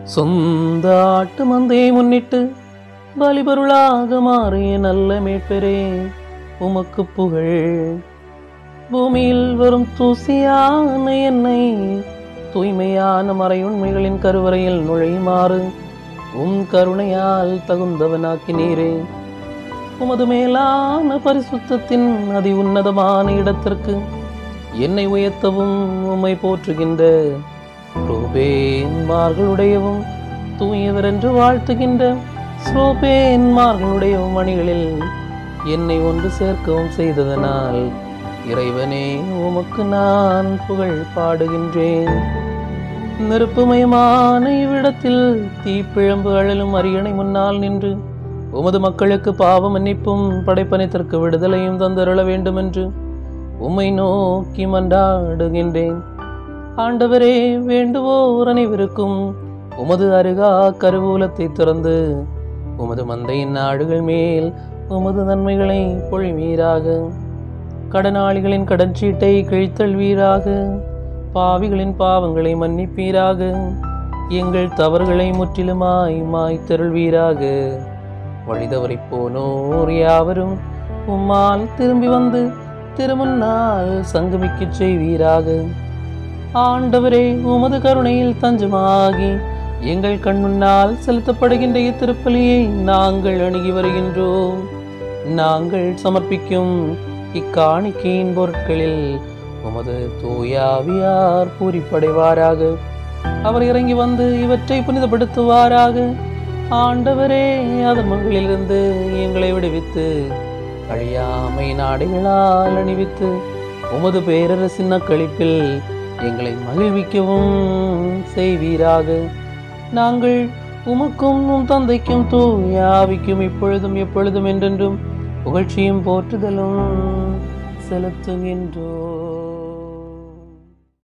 சொந்த ஆட்டு மந்தையை முன்னிட்டு பலிபொருளாக மாறிய நல்ல மீட்பரே உமக்கு புகழ் பூமியில் வரும் தூசியான என்னை தூய்மையான மறையுண்மைகளின் கருவறையில் நுழையுமாறு உம் கருணையால் தகுந்தவனாக்கினீரே உமது மேலான பரிசுத்தத்தின் அதி உன்னதமான இடத்திற்கு என்னை உயர்த்தவும் உம்மை போற்றுகின்ற ரூபேன்மார்களுடையவும் தூயவர் என்று வாழ்த்துகின்ற ஸ்ரோபேன்மார்களுடையவும் அணிகளில் என்னை ஒன்று சேர்க்கவும் செய்ததனால் இறைவனே உமக்கு நான் புகழ் பாடுகின்றேன் நெருப்புமயமான இவ்விடத்தில் தீப்பிழம்பு அழலும் அரியணை முன்னால் நின்று உமது மக்களுக்கு பாவ மன்னிப்பும் படைப்பனைத்திற்கு விடுதலையும் தந்தருள வேண்டுமென்று உம்மை நோக்கி மன்றாடுகின்றேன் ஆண்டவரே வேண்டுவோர் அனைவருக்கும் உமது அருகா கருவூலத்தை திறந்து உமது மந்தையின் நாடுகள் மேல் உமது நன்மைகளை பொழிவீராக கடனாளிகளின் கடன் சீட்டை கிழித்தல்வீராக பாவிகளின் பாவங்களை மன்னிப்பீராக எங்கள் தவறுகளை முற்றிலுமாய் மாய்த்தருள்வீராக வழிதவறி போனோர் யாவரும் உம்மால் திரும்பி வந்து திருமுன்னால் சங்கமிக்கச் செய்வீராக ஆண்டவரே உமது கருணையில் தஞ்சமாகி எங்கள் கண் முன்னால் செலுத்தப்படுகின்ற இத்திருப்பலியை நாங்கள் அணுகி வருகின்றோம் நாங்கள் சமர்ப்பிக்கும் இக்காணிக்கையின் பொருட்களில் உமது தூயாவியார் பூரிப்படைவாராக அவர் இறங்கி வந்து இவற்றை புனிதப்படுத்துவாராக ஆண்டவரே அதமங்களிலிருந்து எங்களை விடுவித்து அழியாமை நாடுகளால் அணிவித்து உமது பேரரசின் அக்களிப்பில் எங்களை மகிழ்விக்கவும் செய்வீராக நாங்கள் உமக்கும் உம் தந்தைக்கும் தூயாவிக்கும் இப்பொழுதும் எப்பொழுதும் என்றென்றும் புகழ்ச்சியும் போற்றுதலும் செலுத்துகின்றோம்